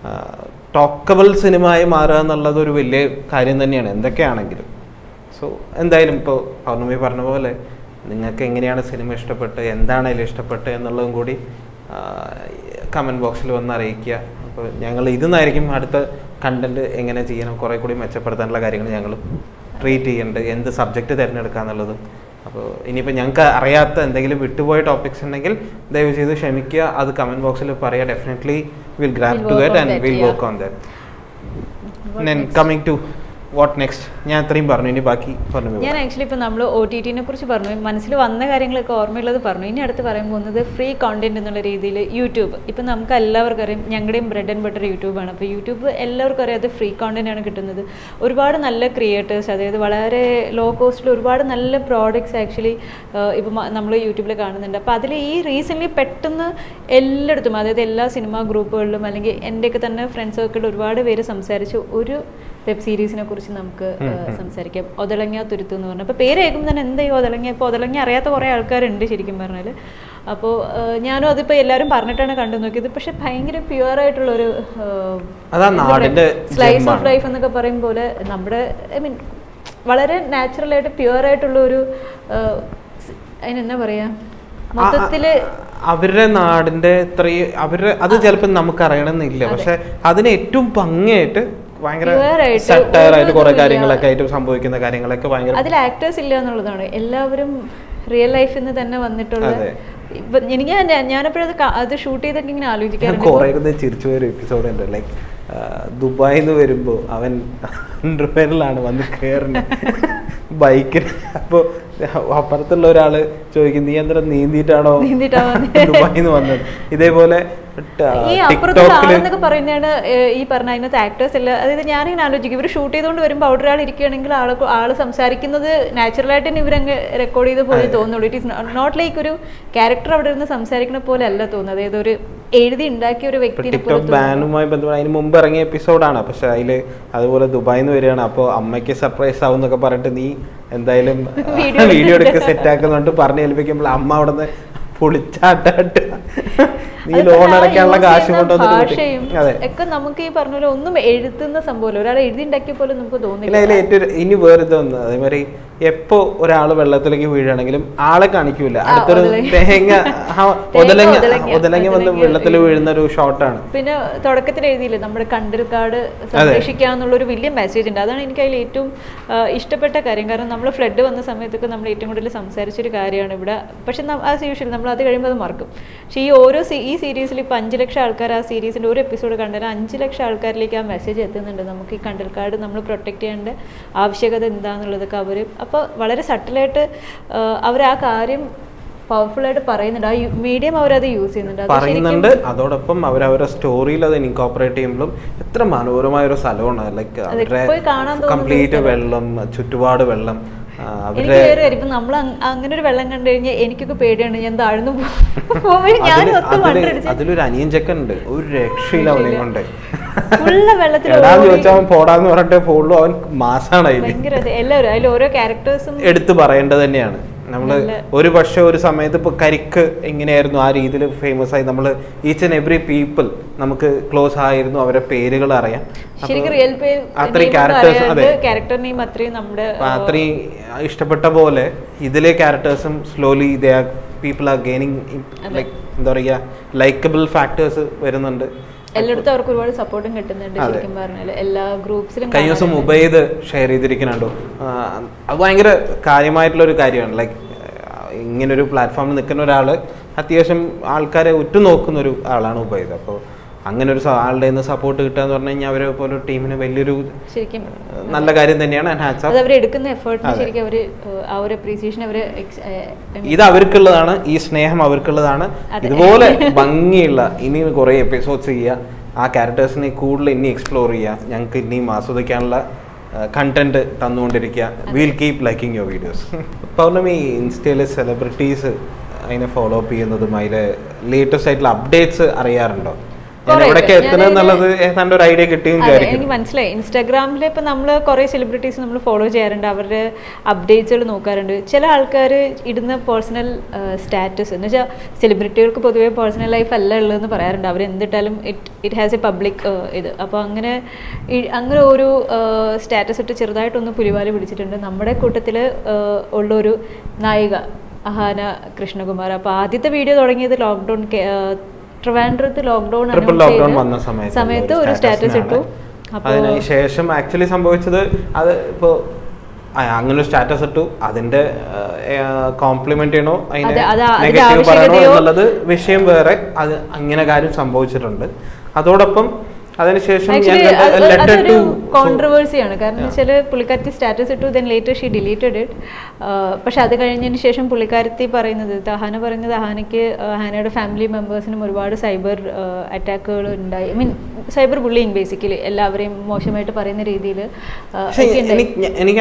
ടോക്കബിൾ സിനിമയായി മാറുക എന്നുള്ളത് ഒരു വലിയ കാര്യം തന്നെയാണ് എന്തൊക്കെയാണെങ്കിലും സോ എന്തായാലും ഇപ്പോൾ പൗർണമി പറഞ്ഞ പോലെ നിങ്ങൾക്ക് എങ്ങനെയാണ് സിനിമ ഇഷ്ടപ്പെട്ട് എന്താണ് അതിൽ ഇഷ്ടപ്പെട്ട് എന്നുള്ളതും കൂടി കമൻറ്റ് ബോക്സിൽ വന്ന് അറിയിക്കുക അപ്പോൾ ഞങ്ങൾ ഇതെന്നായിരിക്കും അടുത്ത കണ്ടന്റ് എങ്ങനെ ചെയ്യണം കുറേ കൂടി മെച്ചപ്പെടുത്താനുള്ള കാര്യങ്ങൾ ഞങ്ങൾ ട്രീറ്റ് ചെയ്യുന്നുണ്ട് എന്ത് സബ്ജക്റ്റ് തിരഞ്ഞെടുക്കുക എന്നുള്ളതും അപ്പോൾ ഇനിയിപ്പോൾ ഞങ്ങൾക്ക് അറിയാത്ത എന്തെങ്കിലും വിട്ടുപോയ ടോപ്പിക്സ് ഉണ്ടെങ്കിൽ ദയവ് ചെയ്ത് ക്ഷമിക്കുക അത് കമൻറ്റ് ബോക്സിൽ പറയുക definitely will grab We'll to work that on and that, will yeah. Work on that What then next? Coming to what next ഞാൻ ഇത്രയും പറഞ്ഞു ഇനി ബാക്കി പറഞ്ഞു ഞാൻ ആക്ച്വലി ഇപ്പം നമ്മൾ ഒ ടി ടിനെ കുറിച്ച് പറഞ്ഞു മനസ്സിൽ വന്ന കാര്യങ്ങളൊക്കെ ഓർമ്മയുള്ളത് പറഞ്ഞു ഇനി അടുത്ത് പറയാൻ പോകുന്നത് ഫ്രീ കോണ്ടന്റ് എന്നുള്ള രീതിയിൽ യൂട്യൂബ് ഇപ്പം നമുക്ക് എല്ലാവർക്കും അറിയാം ഞങ്ങളുടെയും ബ്രെഡ് ആൻഡ് ബട്ടർ യൂട്യൂബാണ് അപ്പോൾ യൂട്യൂബ് എല്ലാവർക്കും അറിയാം അത് ഫ്രീ കോണ്ടന്റ് ആണ് കിട്ടുന്നത് ഒരുപാട് നല്ല ക്രിയേറ്റേഴ്സ് അതായത് വളരെ ലോ കോസ്റ്റിൽ ഒരുപാട് നല്ല പ്രോഡക്റ്റ്സ് ആക്ച്വലി ഇപ്പം നമ്മൾ യൂട്യൂബിൽ കാണുന്നുണ്ട് അപ്പോൾ അതിൽ ഈ റീസെൻ്റ്ലി പെട്ടെന്ന് എല്ലായിടത്തും അതായത് എല്ലാ സിനിമാ ഗ്രൂപ്പുകളിലും അല്ലെങ്കിൽ എൻ്റെയൊക്കെ തന്നെ ഫ്രണ്ട്സ് സർക്കിളിൽ ഒരുപാട് പേര് സംസാരിച്ചു ഒരു വെബ് സീരീസിനെ കുറിച്ച് നമുക്ക് ആ, സംസാരിക്കാം ഒതളങ്ങ തുരുത്തു എന്ന് പറഞ്ഞാൽ അപ്പോൾ പേര് കേൾക്കുമ്പോൾ തന്നെ എന്താ ഈ ഒതളങ്ങ ഇപ്പോൾ ഒതളങ്ങ അറിയാത്ത കുറേ ആൾക്കാരുണ്ട് ശരിക്കും പറഞ്ഞാൽ അപ്പോൾ ആ, ഞാനും അതിപ്പോൾ എല്ലാവരും പറഞ്ഞിട്ടാണ് കണ്ടു നോക്കിയത് പക്ഷെ ഭയങ്കര പ്യുവർ ആയിട്ടുള്ളൊരു അതാ നാടിന്റെ സ്ലൈസ് ഓഫ് ജന്മാണ്. ലൈഫ് എന്നൊക്കെ പറയും പോലെ നമ്മുടെ ഐ മീൻ വളരെ നാച്ചുറൽ ആയിട്ട് പ്യുവർ ആയിട്ടുള്ള ഒരു ആ, സ്- അതിനെന്നാ പറയാ മൊത്തത്തില് അവരുടെ നാടിന്റെ ഇത്രയും അവരുടെ അത് ചിലപ്പോൾ നമുക്ക് അറിയണമെന്നില്ല പക്ഷെ അതിന് ഏറ്റവും ഭംഗിയായിട്ട് ഭയങ്കര Pure ആയിട്ട് സട്ടയർ ആയിട്ട് കുറെ ഒന്നുമില്ല. കാര്യങ്ങളൊക്കെ ആയിട്ട് സംഭവിക്കുന്ന കാര്യങ്ങളൊക്കെ ഭയങ്കര അതിൽ ആക്ടേഴ്സ് ഇല്ല എന്നുള്ളതാണ് എല്ലാവരും റിയൽ ലൈഫിൽ നിന്ന് തന്നെ വന്നിട്ടുള്ള അതെ. ഇപ്പൊ എനിക്ക് ഞാൻ- ഞാനെപ്പോഴും അത് ക- അത് ഷൂട്ട് ചെയ്തൊക്കെ ഇങ്ങനെ ഞാൻ ആലോചിക്കാറുണ്ട് കുറെ ഇരുന്ന് ചിരിച്ചു ഒരു എപ്പിസോഡ് ഉണ്ട് ലൈക്ക് ദുബായിൽ നിന്ന് വരുമ്പോൾ അവൻ അണ്ടർവെയറിലാണ് വന്ന് കയറുന്നത് ബൈക്കിന് അപ്പോൾ അപ്പുറത്തുള്ള ഒരാള് ചോദിക്കും നീ എന്താ നീന്തിയിട്ടാണോ നീന്തിയിട്ടാ വന്നത്?" ദുബായിൽ നിന്ന് വന്നത് ഇതേപോലെ ഈ അപ്പുറത്തുള്ള ആളെന്നൊക്കെ പറയുന്നതാണ് ഏഹ്, ഈ പറഞ്ഞ അതിനകത്ത് ആക്ടേഴ്സ് അല്ല അതായത് ഞാനിങ്ങനെ ആലോചിക്കും ഇവർ ഷൂട്ട് ചെയ്തുകൊണ്ട് വരുമ്പോൾ അവിടെ ഒരാൾ ഇരിക്കുകയാണെങ്കിൽ ആള് ആള് സംസാരിക്കുന്നത് നാച്ചുറലായിട്ട് തന്നെ ഇവരങ്ങ് റെക്കോർഡ് ചെയ്ത പോലെ തോന്നുള്ളൂ ഇറ്റ് ഈസ് നോട്ട് ലൈക്ക് ഒരു ക്യാരക്ടർ അവിടെ ഇരുന്ന് സംസാരിക്കുന്ന പോലെ അല്ല തോന്നുന്നത് അതായത് ഒരു എഴുതി ഉണ്ടാക്കിയ ഒരു വ്യക്തിനെ പോലെ ടിക്ടോക്ക് ബാനുമായി ബന്ധപ്പെട്ട് അതിന് മുമ്പ് ഇറങ്ങിയ എപ്പിസോഡാണ് പക്ഷെ അതിൽ അതുപോലെ ദുബായിൽ നിന്ന് വരികയാണ് അപ്പോൾ അമ്മയ്ക്ക് സർപ്രൈസ് ആവും എന്നൊക്കെ പറഞ്ഞിട്ട് നീ എന്തായാലും Video വീഡിയോ എടുക്കുക സെറ്റ് ആക്കുന്നുണ്ട് പറഞ്ഞു ഏൽപ്പിക്കുമ്പോൾ അമ്മ അവിടെ നിന്ന് പൊളിച്ചാട്ടാട്ട് നീ അത് ലോൺ പിന്നെ ആ അടയ്ക്കാനുള്ള use കാശ് ചെയ്യുന്ന കൊണ്ടുവന്നിട്ട് ഭാഷയും വിട്ടു. അതെ ഒക്കെ നമുക്ക് ഈ പറഞ്ഞ പോലെ ഒന്നും എഴുതുന്ന സംഭവമല്ല ഒരാൾ എഴുതി ഉണ്ടാക്കിയ പോലെ നമുക്ക് പിന്നെ തോന്നില്ല അതിൽ ഏറ്റവും ഇനി വേറെ ഇതൊന്ന് അതേമാതിരി എപ്പോ ഒരാൾ വെള്ളത്തിലേക്ക് വീഴുകയാണെങ്കിലും ആളെ കാണിക്കൂല ആ, അടുത്തൊരു ഒതളങ്ങി. തേങ്ങ ആ, ഒതലങ്ങ ഒതളങ്ങി, ഒതലങ്ങി വന്ന് ഒതളങ്ങി വെള്ളത്തിൽ വീഴുന്ന ഒരു ഷോട്ടാണ് പിന്നെ തുടക്കത്തിൽ എഴുതിയില്ലേ നമ്മുടെ കണ്ടൽക്കാട് സംരക്ഷിക്കാന്നുള്ള ഒരു വലിയ മെസ്സേജ് ഉണ്ട് അതാണ് എനിക്ക് അതിൽ ഏറ്റവും ആ, ഇഷ്ടപ്പെട്ട കാര്യം കാരണം നമ്മൾ ഫ്ലഡ് വന്ന സമയത്തൊക്കെ നമ്മൾ ഏറ്റവും കൂടുതൽ സംസാരിച്ചൊരു കാര്യമാണ് ഇവിടെ പക്ഷെ ആസ് യൂഷ്വൽ നമ്മൾ അത് കഴിയുമ്പോൾ അത് മറക്കും പക്ഷേ ഈ ഓരോ സീ- ഈ സീരീസിൽ ഇപ്പോൾ അഞ്ച് ലക്ഷം ആൾക്കാർ ആ സീരീസിൻ്റെ ഒരു എപ്പിസോഡ് കണ്ടാൽ അഞ്ച് ലക്ഷം ആൾക്കാരിലേക്ക് ആ മെസ്സേജ് എത്തുന്നുണ്ട് നമുക്ക് ഈ കണ്ടൽക്കാട് നമ്മൾ പ്രൊട്ടക്ട് ചെയ്യേണ്ട ആവശ്യകത എന്താണെന്നുള്ളതൊക്കെ അവർ അപ്പോൾ വളരെ സട്ടിലായിട്ട് അവർ ആ കാര്യം പവർഫുള്ളായിട്ട് പറയുന്നുണ്ട് ആ മീഡിയം അവരത് യൂസ് ചെയ്യുന്നുണ്ട് അത് ശരിക്കും പറയുന്നുണ്ട് അതോടൊപ്പം അവർ അവരുടെ സ്റ്റോറിയിൽ അത് ഇൻകോപ്പറേറ്റ് ചെയ്യുമ്പോഴും എത്ര മനോഹരമായ ഒരു സ്ഥലമാണ് ലൈക്ക് അതെ, അവരുടെ പോയി കാണാൻ തോന്നുന്ന കംപ്ലീറ്റ് വെള്ളം ചുറ്റുപാട് വെള്ളം ആ, എനിക്ക് അവരുടെ വേറെ കാര്യം ഇപ്പൊ നമ്മൾ അങ്ങനെ ഒരു വെള്ളം കണ്ടു കഴിഞ്ഞാൽ എനിക്കൊക്കെ പേടിയാണ് ഞാൻ താഴ്ന്നു പോകുമ്പോൾ ഞാൻ അതില് ഒത്തും അതില് മണ്ടടിച്ച് അതിലൊരു അനിയൻ ചെക്കൻ ഉണ്ട് ഒരു രക്ഷയില്ല അവനെ കൊണ്ട് ഫുള്ള് വെള്ളത്തിൽ എടാന്ന് ഓടി. ചോദിച്ചാൽ അവൻ പോടാന്ന് പറഞ്ഞിട്ട് പോളൂ അവൻ മാസാണ് അതില് ഭയങ്കര ഇത് എല്ലാവരും അതിൽ ഓരോ ക്യാരക്ടേഴ്സും എടുത്തു പറയേണ്ടത് തന്നെയാണ് നമ്മൾ ഒരു പക്ഷെ ഒരു സമയത്ത് ഇപ്പൊ കരിക്ക് എങ്ങനെയായിരുന്നു ആ രീതിയിൽ ഫേമസ് ആയി നമ്മൾ ഈച്ച് ആൻഡ് എവറി പീപ്പിൾ നമുക്ക് ക്ലോസ് ആയിരുന്നു അവരുടെ പേരുകൾ അറിയാം അപ്പൊ ശരിക്കും റിയൽ പേര് അത്രയും ക്യാരക്ടേഴ്സ് അതെ ക്യാരക്ടർ നെയിം അത്രയും നമ്മുടെ അപ്പൊ അത്രയും ഇഷ്ടപ്പെട്ട പോലെ ഇതിലെ ക്യാരക്ടേഴ്സും slowly they are people are gaining like എന്താ പറയുക ലൈക്കബിൾ ഫാക്ടേഴ്സ് വരുന്നുണ്ട് എല്ലായിടത്തും അവർക്ക് ഒരുപാട് സപ്പോർട്ടും കിട്ടുന്നുണ്ട് ശരിക്കും പറഞ്ഞാൽ എല്ലാ ഗ്രൂപ്പ്സിലും കഴിഞ്ഞ ദിവസം മുബൈദ് ഷെയർ ചെയ്തിരിക്കുന്നുണ്ടോ അത് ഭയങ്കര കാര്യമായിട്ടുള്ള ഒരു കാര്യമാണ് ലൈക്ക് ഇങ്ങനെ ഒരു പ്ലാറ്റ്ഫോമിൽ നിൽക്കുന്ന ഒരാൾ അത്യാവശ്യം ആൾക്കാരെ ഉറ്റുനോക്കുന്ന ഒരു ആളാണ് ഉബൈദ് അപ്പോൾ അങ്ങനെ ഒരു സ- ആളുടെ നിന്ന് സപ്പോർട്ട് കിട്ടുക എന്ന് പറഞ്ഞു കഴിഞ്ഞാൽ അവരെ പോലെ ഒരു ടീമിന് വലിയൊരു ശരിക്കും ഏഹ്, നല്ല കാര്യം തന്നെയാണ് ആൻഡ് ഹാറ്റ്സ് അത് അവർ എടുക്കുന്ന എഫേർട്ടിന് ശരിക്കും അവർ ആ ഒരു അപ്രീസിയേഷൻ അവർ ഇത് അവർക്കുള്ളതാണ് ഈ സ്നേഹം അവർക്കുള്ളതാണ് ഇതുപോലെ ഭംഗിയുള്ള ഇനി കുറേ എപ്പിസോഡ്സ് ചെയ്യുക ആ ക്യാരക്ടേഴ്സിനെ കൂടുതൽ ഇനി എക്സ്പ്ലോർ ചെയ്യുക ഞങ്ങൾക്ക് ഇനിയും ആസ്വദിക്കാനുള്ള കണ്ടന്റ് തന്നുകൊണ്ടിരിക്കുക will keep liking your videos Pournami ഇൻസ്റ്റയിലെ സെലിബ്രിറ്റീസ് അതിനെ ഫോളോ അപ്പ് ചെയ്യുന്നതും അതിലെ ലേറ്റസ്റ്റ് ആയിട്ടുള്ള അപ്ഡേറ്റ്സ് അറിയാറുണ്ടോ ഞാൻ കുറേ എവിടേക്ക് ഒക്കെ. എത്തണം എന്നുള്ളത് ഏതാണ്ട് ഒരു ഐഡിയ കിട്ടിയെന്ന് അതെ, വിചാരിക്കുന്നു എനിക്ക് മനസ്സിലായി ഇൻസ്റ്റാഗ്രാമിൽ ഇപ്പം നമ്മൾ കുറേ സെലിബ്രിറ്റീസ് നമ്മൾ ഫോളോ ചെയ്യാറുണ്ട് അവരുടെ അപ്ഡേറ്റ്സുകൾ നോക്കാറുണ്ട് ചില ആൾക്കാർ ഇടുന്ന പേഴ്സണൽ സ്റ്റാറ്റസ് എന്ന് വെച്ചാൽ സെലിബ്രിറ്റികൾക്ക് പൊതുവേ പേഴ്സണൽ ലൈഫ് അല്ല ഉള്ളതെന്ന് പറയാറുണ്ട് അവർ എന്തിട്ടാലും it it has a public ഇത് അപ്പോൾ അങ്ങനെ ഈ- അങ്ങനെ ഒരു സ്റ്റാറ്റസ് ഇട്ട് ചെറുതായിട്ടൊന്ന് പുലിവാല് പിടിച്ചിട്ടുണ്ട് നമ്മുടെ കൂട്ടത്തിൽ ഉള്ളൊരു നായിക അഹാന കൃഷ്ണകുമാർ അപ്പോൾ ആദ്യത്തെ വീഡിയോ തുടങ്ങിയത് ലോക്ക്ഡൗൺ ട്രിവാൻഡ്രത്ത് ലോക്ക്ഡൗൺ ട്രിപ്പിൾ ലോക്ക്ഡൌൺ വന്ന സമയത്ത് സമയത്ത് ഒരു സ്റ്റാറ്റസ് ഇട്ടു അപ്പോൾ അതിന് ശേഷം ആക്ച്വലി സംഭവിച്ചത് അത് ഇപ്പോൾ അങ്ങനെ ഒരു സ്റ്റാറ്റസ് ഇട്ടു അതിന്റെ കോംപ്ലിമെന്റ് ചെയ്യണോ അതിനെ അതെ, അത് അതിന്റെ നെഗറ്റീവ് പറയണോ ആവശ്യകതയോ- എന്നുള്ളത് വിഷയം വേറെ അത് അങ്ങനെ കാര്യം സംഭവിച്ചിട്ടുണ്ട് അതോടൊപ്പം അതിനുശേഷം ആക്ച്വലി ലെറ്റർ അതൊരു ടു കോൺട്രവേഴ്സിയാണ് കാരണം വെച്ചാൽ പുള്ളിക്കാരത്തി സ്റ്റാറ്റസ് ഇട്ടു then later she deleted it പക്ഷെ അത് കഴിഞ്ഞതിന് ശേഷം പുള്ളിക്കാരത്തി പറയുന്നത് തഹാന പറയുന്നത് അഹാനയ്ക്ക് അഹാനയുടെ ഫാമിലി മെമ്പേഴ്സിനും ഒരുപാട് സൈബർ അറ്റാക്കുകൾ ഉണ്ടായി I mean cyber bullying basically എല്ലാവരെയും മോശമായിട്ട് പറയുന്ന രീതിയിൽ പക്ഷെ എനിക്ക് എനിക്ക്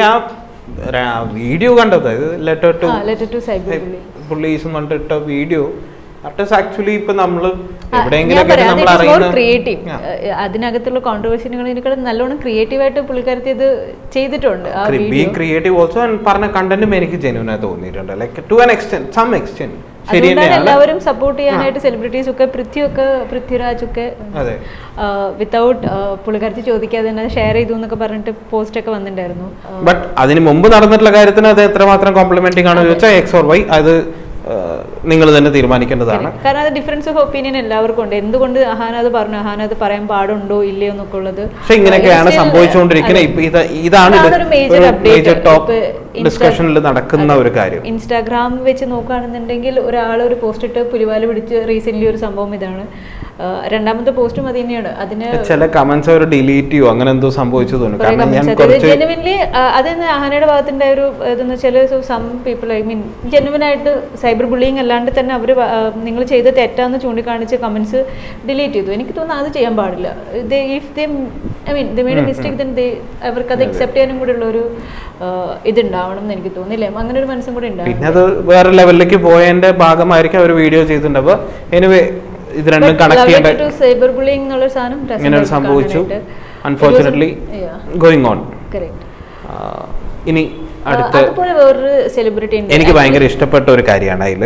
ആ വീഡിയോ കണ്ടത് later to later to cyber bullying പുള്ളീസ് പറഞ്ഞിട്ട വീഡിയോ ദാറ്റ് ഇസ് ആക്ച്വലി ഇപ്പൊ നമ്മള് ഞാൻ എവിടെയെങ്കിലും പറയാം നമ്മൾ മോർ അറിയുന്ന ക്രിയേറ്റീവ് ആ. അതിനകത്തുള്ള കോൺട്രവേഴ്സിനെക്കാളും നല്ലോണം ക്രിയേറ്റീവ് ആയിട്ട് പുള്ളിക്കാരത്തി ഇത് ചെയ്തിട്ടുണ്ട് ആ ബീങ് വീഡിയോ ക്രിയേറ്റീവ് ഓൾസോ പറഞ്ഞ കണ്ടന്റും എനിക്ക് ജെന്യൂൻ ആയി തോന്നിയിട്ടുണ്ട് like to an extent some extent ശരി അതുകൊണ്ടാണ് തന്നെയാണ് എല്ലാവരും സപ്പോർട്ട് ചെയ്യാനായിട്ട് സെലിബ്രിറ്റീസ് ഒക്കെ പൃഥ്വിയൊക്കെ പൃഥ്വിരാജ് ഒക്കെ അതെ വിത്തൗട്ട് പുള്ളിക്കാരത്തി ചോദിക്കാതെ തന്നെ ഷെയർ ചെയ്തു എന്നൊക്കെ പറഞ്ഞിട്ട് പോസ്റ്റ് ഒക്കെ വന്നിട്ടുണ്ടായിരുന്നു ആ, ബട്ട് അതിന് മുമ്പ് നടന്നിട്ടുള്ള കാര്യത്തിന് അത് എത്രമാത്രം കോംപ്ലിമെന്റിംഗ് ആണെന്ന് ചോദിച്ചാൽ എക്സ് ഓർ വൈ അത് നിങ്ങൾ തന്നെ തീരുമാനിക്കേണ്ടതാണ് കാരണം അത് ഡിഫറൻസ് ഓഫ് ഒപ്പീനിയൻ എല്ലാവർക്കും ഉണ്ട് എന്തുകൊണ്ട് അഹാന അത് പറഞ്ഞു അഹാന അത് പറയാൻ പാടുണ്ടോ ഇല്ലയോ എന്നൊക്കെ ഉള്ളത് പക്ഷെ ഇങ്ങനെയൊക്കെയാണ് Still, സംഭവിച്ചുകൊണ്ടിരിക്കുന്നത് അതെ. ഇപ്പൊ ഇത് ഇതാണ് ഇത് അതൊരു മേജർ ഒരു അപ്ഡേറ്റ് major top ഇൻസ്റ്റാ- ഡിസ്കഷനിൽ നടക്കുന്ന ഒരു കാര്യം ഇൻസ്റ്റാഗ്രാം വെച്ച് നോക്കുകയാണെന്നുണ്ടെങ്കിൽ ഒരാൾ ഒരു പോസ്റ്റ് ഇട്ട് പുലിവാല് പിടിച്ച് റീസെന്റ് ഒരു സംഭവം ഇതാണ് ആ, രണ്ടാമത്തെ പോസ്റ്റും അത് തന്നെയാണ് അതിന് ചില കമന്റ്സ് അവർ ഡിലീറ്റ് ചെയ്യോ അങ്ങനെ എന്തോ സംഭവിച്ചു തോന്നുന്നു കുറേ കാരണം ഞാൻ comments. അതായത് കുറച്ച് ജെനുവിൻലി അത് ആഹനയുടെ ഭാഗത്തിന്റെ ഒരു ഇതെന്ന് വെച്ചാൽ some people I mean genuine ആയിട്ട് സൈബർ ബുള്ളിങ് അല്ലാണ്ട് തന്നെ അവർ നിങ്ങൾ ചെയ്ത തെറ്റാന്ന് ചൂണ്ടിക്കാണിച്ച് കമന്റ്സ് ഡിലീറ്റ് ചെയ്തു എനിക്ക് തോന്നുന്നു അത് ചെയ്യാൻ പാടില്ല if they I mean they made mistake then they അവർക്ക് അത് അക്സെപ്റ്റ് ചെയ്യാനും കൂടെ ഉള്ള ഒരു ഇതുണ്ടാവണം എന്ന് എനിക്ക് തോന്നില്ലേ അങ്ങനെ ഒരു മനസ്സും കൂടെ പിന്നെ ഉണ്ടാവും അത് വേറെ ലെവലിലേക്ക് പോയതിന്റെ ഭാഗമായിരിക്കും അവർ വീഡിയോ ചെയ്തിട്ടുണ്ട് അപ്പൊ എനിവേ ഇത് രണ്ടും കണക്ട് ചെയ്യേണ്ട സൈബർ ബുള്ളിങ് എന്നുള്ള സാധനം ഇങ്ങനെ ഒരു സംഭവിച്ചു അൺഫോർച്ചുനേറ്റ്ലി ഗോയിങ് ഓൺ കറക്റ്റ് ഇനി അടുത്ത അതുപോലെ വേറൊരു സെലിബ്രിറ്റി ഉണ്ട് എനിക്ക് ഭയങ്കര ഇഷ്ടപ്പെട്ട ഒരു കാര്യമാണ് അതിൽ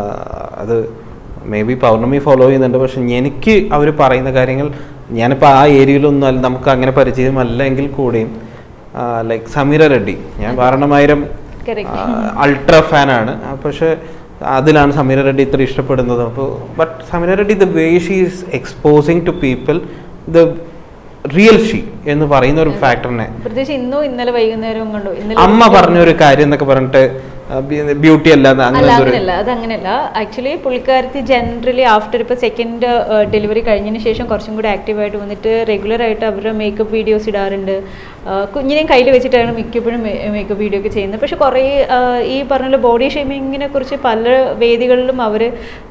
അത് മേ ബി പൗർണമി ഫോളോ ചെയ്യുന്നുണ്ട് പക്ഷെ എനിക്ക് അവർ പറയുന്ന കാര്യങ്ങൾ ഞാനിപ്പോൾ ആ ഏരിയയിലൊന്നും അല്ല നമുക്ക് അങ്ങനെ പരിചയമല്ലെങ്കിൽ കൂടിയും ലൈക്ക് സമീര റെഡ്ഡി ഞാൻ വാരണമായിരം Correct. അൾട്രാ ഫാനാണ് പക്ഷെ അതിലാണ് സമീര റെഡ്ഡി ഇത്ര ഇഷ്ടപ്പെടുന്നത് അപ്പോൾ but Sameera Reddy the way she is exposing to people the real she എന്ന് പറയുന്ന ഒരു ഫാക്ടറിനെ പ്രത്യേകിച്ച് ഇന്നോ ഇന്നലെ വൈകുന്നേരവും കണ്ടു ഇന്നലെ അമ്മ പറഞ്ഞൊരു കാര്യം എന്നൊക്കെ പറഞ്ഞിട്ട് ബ്യൂട്ടി അല്ല അല്ല അങ്ങനത്തെ ഒരു അങ്ങനെയല്ല അത് അങ്ങനെയല്ല ആക്ച്വലി പുള്ളിക്കാരത്തി ജനറലി ആഫ്റ്റർ ഇപ്പോൾ സെക്കൻഡ് ഡെലിവറി കഴിഞ്ഞതിന് ശേഷം കുറച്ചും കൂടി ആക്റ്റീവായിട്ട് വന്നിട്ട് റെഗുലർ ആയിട്ട് അവരുടെ മേക്കപ്പ് വീഡിയോസ് ഇടാറുണ്ട് ആ, കുഞ്ഞിനെയും കയ്യിൽ വെച്ചിട്ടാണ് മിക്കപ്പോഴും മേക്കപ്പ് വീഡിയോ ഒക്കെ ചെയ്യുന്നത് പക്ഷെ കുറേ ആ, ഈ പറഞ്ഞ ബോഡി ഷേമിങ്ങിനെ കുറിച്ച് പല വേദികളിലും അവർ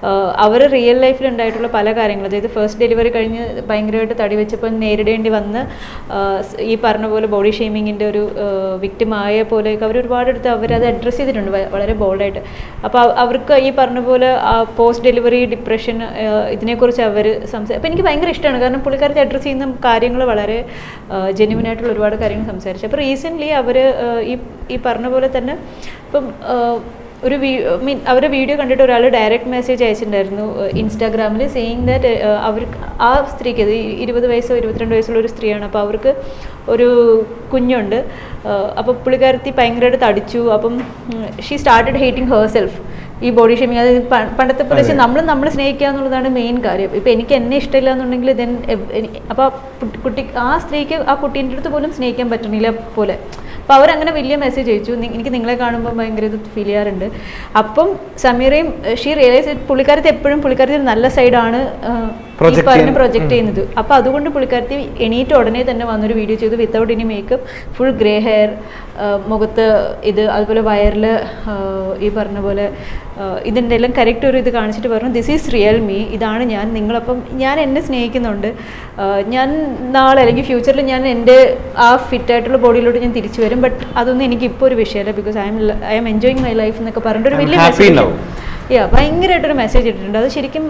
അവർ റിയൽ ലൈഫിൽ ഉണ്ടായിട്ടുള്ള പല കാര്യങ്ങളും അതായത് ഫസ്റ്റ് ഡെലിവറി കഴിഞ്ഞ് ഭയങ്കരമായിട്ട് തടി വെച്ചപ്പോൾ നേരിടേണ്ടി വന്ന് ആ, സ് ഈ പറഞ്ഞ പോലെ ബോഡി ഷേമിങ്ങിൻ്റെ ഒരു വിക്റ്റിമായ പോലെയൊക്കെ അവർ ഒരുപാട് എടുത്ത് അവരത് അഡ്രസ്സ് ചെയ്തിട്ടുണ്ട് വ- വളരെ ബോൾഡായിട്ട് അപ്പോൾ അവർക്ക് ഈ പറഞ്ഞ പോലെ പോസ്റ്റ് ഡെലിവറി ഡിപ്രഷൻ ഇതിനെക്കുറിച്ച് അവർ സംസാരിക്കും അപ്പോൾ എനിക്ക് ഭയങ്കര ഇഷ്ടമാണ് കാരണം പുള്ളിക്കാരത്തെ അഡ്രസ്സ് ചെയ്യുന്ന കാര്യങ്ങൾ വളരെ ജെന്യുവൻ ആയിട്ടുള്ള ഒരുപാട് കാര്യങ്ങൾ സംസാരിച്ചു അപ്പോൾ റീസെൻ്റ്ലി അവർ ഈ ഈ പറഞ്ഞ പോലെ തന്നെ ഇപ്പം ആ, ഒരു മീൻ അവരുടെ വീഡിയോ കണ്ടിട്ട് ഒരാൾ ഡയറക്റ്റ് മെസ്സേജ് അയച്ചിട്ടുണ്ടായിരുന്നു ഇൻസ്റ്റാഗ്രാമിൽ സെയിങ് ദാറ്റ് അവർക്ക് ആ സ്ത്രീക്ക് ഇത് ഇരുപത് വയസ്സോ ഇരുപത്തിരണ്ട് വയസ്സുള്ള ഒരു സ്ത്രീയാണ് അപ്പോൾ അവർക്ക് ഒരു കുഞ്ഞുണ്ട് അപ്പോൾ പുള്ളിക്കാരത്തി ഭയങ്കരമായിട്ട് തടിച്ചു അപ്പം she started hating herself ഈ ബോഡി ഷേമിങ് അത് പ- പണ്ടത്തെ പോലെ അതെ. നമ്മൾ നമ്മൾ സ്നേഹിക്കുക എന്നുള്ളതാണ് മെയിൻ കാര്യം ഇപ്പം എനിക്ക് എന്നെ ഇഷ്ടമില്ല എന്നുണ്ടെങ്കിൽ ദെൻ അപ്പോൾ കുട്ടി ആ സ്ത്രീക്ക് ആ കുട്ടീൻ്റെ അടുത്ത് പോലും സ്നേഹിക്കാൻ പറ്റണില്ല പോലെ അപ്പോൾ അവരങ്ങനെ വലിയ മെസ്സേജ് അയച്ചു നി- എനിക്ക് നിങ്ങളെ കാണുമ്പോൾ ഭയങ്കര ഇത് ഫീൽ ചെയ്യാറുണ്ട് അപ്പം സമീറയും ഷീ റിയലൈസ് പുള്ളിക്കാരത്തി എപ്പോഴും പുള്ളിക്കാരത്തി ഒരു നല്ല സൈഡാണ് ഈ Project പറഞ്ഞ് ചെയ്യാൻ- പ്രൊജക്റ്റ് ചെയ്യുന്നത് അപ്പോൾ അതുകൊണ്ട് പുള്ളിക്കാരത്തി എണീറ്റ് ഉടനെ തന്നെ വന്നൊരു വീഡിയോ ചെയ്തു വിത്തൗട്ട് ഇനി മേക്കപ്പ് ഫുൾ ഗ്രേ ഹെയർ മുഖത്ത് ഇത് അതുപോലെ വയറിൽ ഈ പറഞ്ഞ പോലെ ആഹ് ഇതിൻ്റെ എല്ലാം കറക്റ്റ് ഒരു ഇത് കാണിച്ചിട്ട് പറഞ്ഞു ദിസ് ഈസ് റിയൽ മീ ഇതാണ് ഞാൻ നിങ്ങളപ്പം ഞാൻ എന്നെ സ്നേഹിക്കുന്നുണ്ട് ആഹ് ഞാൻ നാളെ അല്ലെങ്കിൽ ഫ്യൂച്ചറിൽ ഞാൻ എൻ്റെ ആ ഫിറ്റ് ആയിട്ടുള്ള ബോഡിയിലോട്ട് ഞാൻ തിരിച്ചു വരും ബട്ട് അതൊന്നും എനിക്ക് ഇപ്പോൾ ഒരു വിഷയമല്ല because I'm I'm enjoying my life എന്നൊക്കെ പറഞ്ഞിട്ട് ഒരു I'm വലിയ happy മെസ്സേജ് now. യാ ഭയങ്കരമായിട്ടൊരു മെസ്സേജ് ഇട്ടിട്ടുണ്ട് അത് ശരിക്കും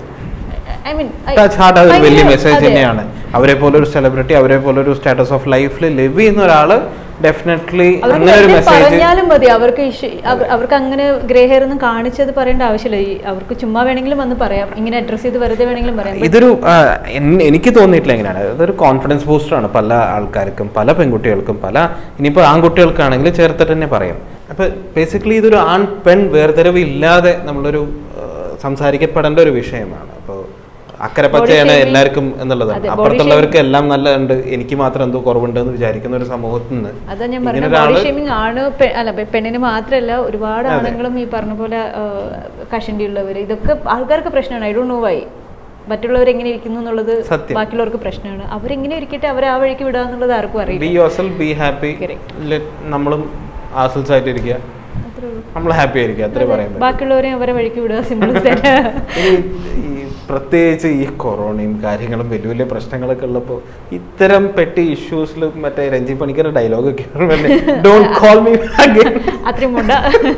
ഐ മീൻ ടച്ച് ഹാർട്ട് അത് വലിയ മെസ്സേജ് തന്നെയാണ് അവരെ പോലെ ഒരു സെലിബ്രിറ്റി അവരെ പോലെ ഒരു സ്റ്റാറ്റസ് ഓഫ് ലൈഫിൽ ലിവ് ചെയ്യുന്ന ഒരാള് ഡെഫിനറ്റ്ലി അവർക്ക് അങ്ങനെ ഒരു വെറുതെ മെസ്സേജ് പറഞ്ഞാലും മതി അവർക്ക് ഇഷ്യൂ- അവ- അവർക്ക് അങ്ങനെ ഗ്രേ ഹെയർ ഒന്നും കാണിച്ചത് പറയേണ്ട ആവശ്യമില്ല ഈ അവർക്ക് ചുമ്മാ വേണമെങ്കിലും വന്ന് പറയാം ഇങ്ങനെ അഡ്രസ് ചെയ്ത് വെറുതെ വേണമെങ്കിലും പറയാം But ഇതൊരു ആ, എൻ- എനിക്ക് തോന്നിയിട്ടില്ല എങ്ങനെയാണ് ഇതൊരു കോൺഫിഡൻസ് ബൂസ്റ്ററാണ് പല ആൾക്കാർക്കും പല പെൺകുട്ടികൾക്കും പല ഇനിയിപ്പോൾ ആൺകുട്ടികൾക്കാണെങ്കിൽ ചേർത്തിട്ട് തന്നെ പറയാം അപ്പോൾ ബേസിക്കലി ഇതൊരു ആൺ പെൺ വേർതിരിവ് ഇല്ലാതെ നമ്മളൊരു ആ, സംസാരിക്കപ്പെടേണ്ട ഒരു വിഷയമാണ് അപ്പോൾ അക്കരെ പച്ചയാണ് shaming- എല്ലാവർക്കും എന്നുള്ളതാണ് അതെ, body അപ്പുറത്തുള്ളവർക്ക് എല്ലാം നല്ലതുണ്ട് എനിക്ക് മാത്രം എന്തോ കുറവുണ്ട് എന്ന് വിചാരിക്കുന്ന ഒരു സമൂഹത്തിൽ നിന്ന് അതാ ഞാൻ ഇങ്ങനെ പറഞ്ഞ ബോഡി ഒരാള് ഷേമിങ് ആണ് പെ- അല്ല പെ- പെണ്ണിന് മാത്രമല്ല ഒരുപാട് അതെ. ആണുങ്ങളും ഈ പറഞ്ഞ പോലെ കഷണ്ടി ഉള്ളവർ ഇതൊക്കെ ആൾക്കാർക്ക് പ്രശ്നമാണ് ഐ ഡോണ്ട് നോ വൈ മറ്റുള്ളവർ എങ്ങനെ ഇരിക്കുന്നു എന്നുള്ളത് സത്യം. ബാക്കിയുള്ളവർക്ക് പ്രശ്നമാണ് അവരെങ്ങനെ ഇരിക്കട്ടെ അവരെ ആ വഴിക്ക് വിടുക എന്നുള്ളത് ആർക്കും ബി അറിയില്ല yourself be happy Correct. നമ്മളും ആസ്വദിച്ചായിട്ടിരിക്കുക അത്രേ ഉള്ളൂ. നമ്മൾ ഹാപ്പി ആയിരിക്കുക അത്രേ പറയാൻ പറ്റും ബാക്കിയുള്ളവരെ അവരെ വഴിക്ക് വിടുക സിമ്പിൾ തന്നെ ഈ ഈ പ്രത്യേകിച്ച് ഈ കൊറോണയും കാര്യങ്ങളും വലിയ വലിയ പ്രശ്നങ്ങളൊക്കെ ഉള്ളപ്പോൾ ഇത്തരം പെട്ടി ഇഷ്യൂസിൽ മറ്റേ രഞ്ജി പണിക്കരുടെ ഡയലോഗ് ഒക്കെ ഡോണ്ട് കോൾ മീ അത്രയും മുണ്ട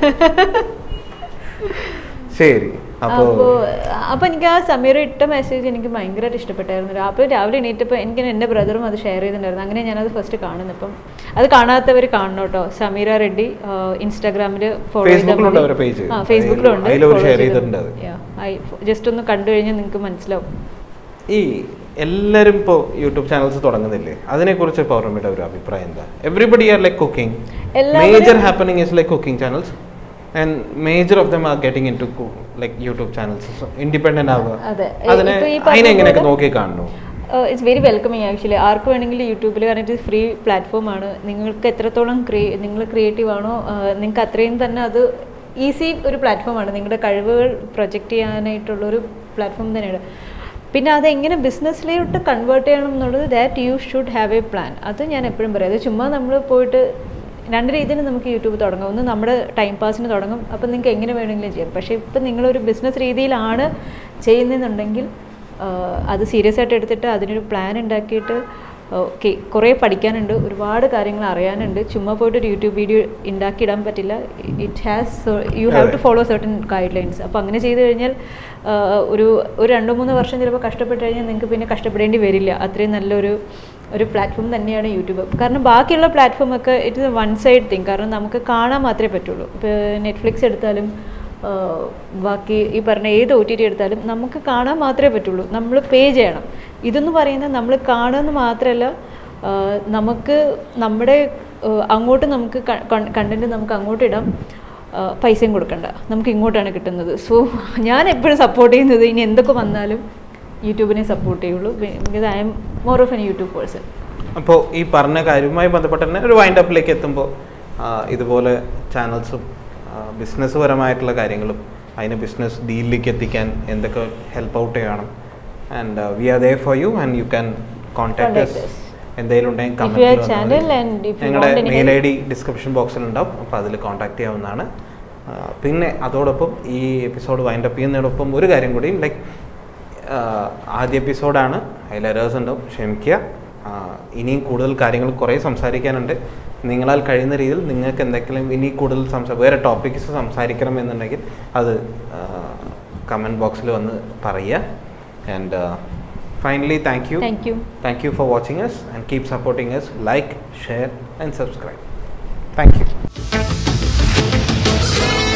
ശരി അപ്പോ അപ്പോ അപ്പൊ എനിക്ക് ആ സമീർ ഇട്ട മെസ്സേജ് എനിക്ക് ഭയങ്കരമായിട്ട് ഇഷ്ടപ്പെട്ടായിരുന്നു അപ്പോൾ രാവിലെ എണീറ്റപ്പോൾ എനിക്ക് എൻ്റെ ബ്രദറും അത് ഷെയർ ചെയ്തിട്ടുണ്ടായിരുന്നു അങ്ങനെ ഞാനത് ഫസ്റ്റ് കാണുന്നു അപ്പം അത് കാണാത്തവർ കാണണം കേട്ടോ സമീര റെഡ്ഡി ഇൻസ്റ്റാഗ്രാമിൽ ഫോളോ ഫേസ്ബുക്കിലുണ്ട് അവരുടെ page. ആ ഫേസ്ബുക്കിലുണ്ട് അതിലവര് share ചെയ്തിട്ടുണ്ട് അത്. ജസ്റ്റ് ഒന്ന് കണ്ടു കഴിഞ്ഞാൽ നിങ്ങൾക്ക് മനസ്സിലാവും ഈ എല്ലാവരും ഇപ്പോൾ യൂട്യൂബ് ചാനൽസ് തുടങ്ങുന്നില്ലേ അതിനെക്കുറിച്ച് പൗർണമിയുടെ ഒരു അഭിപ്രായം എന്താ എവറിബഡി ആർ ലൈക്ക് കുക്കിംഗ് എല്ലാവരും- major happening is like cooking channels and major of them are getting into like YouTube channels independent ആവുക അതെ. അതിനെ ഇപ്പൊ ഈ പറഞ്ഞ അതിനെ എങ്ങനെയൊക്കെ പോലെ- നോക്കി കാണുന്നു ഇറ്റ്സ് വെരി വെൽക്കമിങ് ആക്ച്വലി ആർക്ക് വേണമെങ്കിലും യൂട്യൂബിൽ കാരണം ഇത് ഫ്രീ പ്ലാറ്റ്ഫോമാണ് നിങ്ങൾക്ക് എത്രത്തോളം ക്രിയേ നിങ്ങൾ ക്രിയേറ്റീവ് ആണോ നിങ്ങൾക്ക് അത്രയും തന്നെ അത് ഈസി ഒരു പ്ലാറ്റ്ഫോമാണ് നിങ്ങളുടെ കഴിവുകൾ പ്രൊജക്റ്റ് ചെയ്യാനായിട്ടുള്ള ഒരു പ്ലാറ്റ്ഫോം തന്നെയാണ് പിന്നെ അത് എങ്ങനെ ബിസിനസ്സിലോട്ട് കൺവേർട്ട് ചെയ്യണം എന്നുള്ളത് that you should have a plan അത് ഞാൻ എപ്പോഴും പറയും അത് ചുമ്മാ നമ്മൾ പോയിട്ട് രണ്ട് രീതിയിൽ നമുക്ക് യൂട്യൂബ് തുടങ്ങാം ഒന്ന് നമ്മുടെ ടൈം പാസിന് തുടങ്ങും അപ്പം നിങ്ങൾക്ക് എങ്ങനെ വേണമെങ്കിലും ചെയ്യാം പക്ഷേ ഇപ്പം നിങ്ങളൊരു ബിസിനസ് രീതിയിലാണ് ചെയ്യുന്നതെന്നുണ്ടെങ്കിൽ ആഹ് അത് സീരിയസ് ആയിട്ട് എടുത്തിട്ട് അതിനൊരു പ്ലാൻ ഉണ്ടാക്കിയിട്ട് ഓക്കെ കുറേ പഠിക്കാനുണ്ട് ഒരുപാട് കാര്യങ്ങൾ അറിയാനുണ്ട് ചുമ്മാ പോയിട്ട് ഒരു യൂട്യൂബ് വീഡിയോ ഉണ്ടാക്കിയിടാൻ പറ്റില്ല it has you have to follow certain guidelines അപ്പോൾ അങ്ങനെ ചെയ്ത് കഴിഞ്ഞാൽ ആഹ് ഒരു ഒരു രണ്ട് മൂന്ന് വർഷം ചിലപ്പോൾ കഷ്ടപ്പെട്ട് കഴിഞ്ഞാൽ നിങ്ങൾക്ക് പിന്നെ കഷ്ടപ്പെടേണ്ടി വരില്ല അത്രയും നല്ലൊരു ഒരു പ്ലാറ്റ്ഫോം തന്നെയാണ് യൂട്യൂബ് കാരണം ബാക്കിയുള്ള പ്ലാറ്റ്ഫോം ഒക്കെ ഇറ്റ് വൺ സൈഡ് തിങ് കാരണം നമുക്ക് കാണാൻ മാത്രമേ പറ്റുള്ളൂ ഇപ്പോൾ നെറ്റ്ഫ്ലിക്സ് എടുത്താലും ആഹ് ബാക്കി ഈ പറഞ്ഞ ഏത് ഒ ടി ടി എടുത്താലും നമുക്ക് കാണാൻ മാത്രമേ പറ്റുള്ളൂ നമ്മൾ പേ ചെയ്യണം ഇതെന്ന് പറയുന്നത് നമ്മൾ കാണുമെന്ന് മാത്രമല്ല ആഹ് നമുക്ക് നമ്മുടെ ആഹ് അങ്ങോട്ട് നമുക്ക് കണ്ടന്റ് നമുക്ക് അങ്ങോട്ട് ഇടാം ആഹ് പൈസയും കൊടുക്കണ്ട നമുക്ക് ഇങ്ങോട്ടാണ് കിട്ടുന്നത് സോ ഞാൻ എപ്പോഴും സപ്പോർട്ട് ചെയ്യുന്നത് ഇനി എന്തൊക്കെ വന്നാലും യൂട്യൂബിനെ സപ്പോർട്ട് ചെയ്യുള്ളൂ because I'm more of an YouTube person അപ്പോൾ ഈ പറഞ്ഞ കാര്യവുമായി ബന്ധപ്പെട്ട് തന്നെ ഒരു വൈൻഡ് അപ്പിലേക്ക് എത്തുമ്പോൾ ഇതുപോലെ ചാനൽസും ബിസിനസ് പരമായിട്ടുള്ള കാര്യങ്ങളും അതിന് ബിസിനസ് ഡീലിലേക്ക് എത്തിക്കാൻ എന്തൊക്കെ ഹെൽപ്പ് ഔട്ട് ചെയ്യണം and we are there for you and you can contact Contact us. എന്തെങ്കിലും ഉണ്ടെങ്കിൽ If you have channel and if you ഞങ്ങളുടെ want any mail I help- D description ബോക്സിൽ ഉണ്ടാവും അപ്പോൾ അതിൽ കോൺടാക്ട് ചെയ്യാവുന്നതാണ് ആ, പിന്നെ അതോടൊപ്പം ഈ എപ്പിസോഡ് വൈൻഡ് അപ്പ് ചെയ്യുന്നതിനോടൊപ്പം ഒരു കാര്യം കൂടി ലൈക്ക് ആദ്യ എപ്പിസോഡാണ് അതിൽ എറേഴ്സ് ഉണ്ടാവും ക്ഷമിക്കുക ആ, ഇനിയും കൂടുതൽ കാര്യങ്ങൾ കുറേ സംസാരിക്കാനുണ്ട് നിങ്ങളാൽ കഴിയുന്ന രീതിയിൽ നിങ്ങൾക്ക് എന്തെങ്കിലും ഇനി കൂടുതൽ സംസാ വേറെ ടോപ്പിക്സ് സംസാരിക്കണം എന്നുണ്ടെങ്കിൽ അത് കമൻറ്റ് ബോക്സിൽ വന്ന് പറയുക and finally thank you thank you Thank you for watching us and keep supporting us. Like, share, and subscribe. Thank you.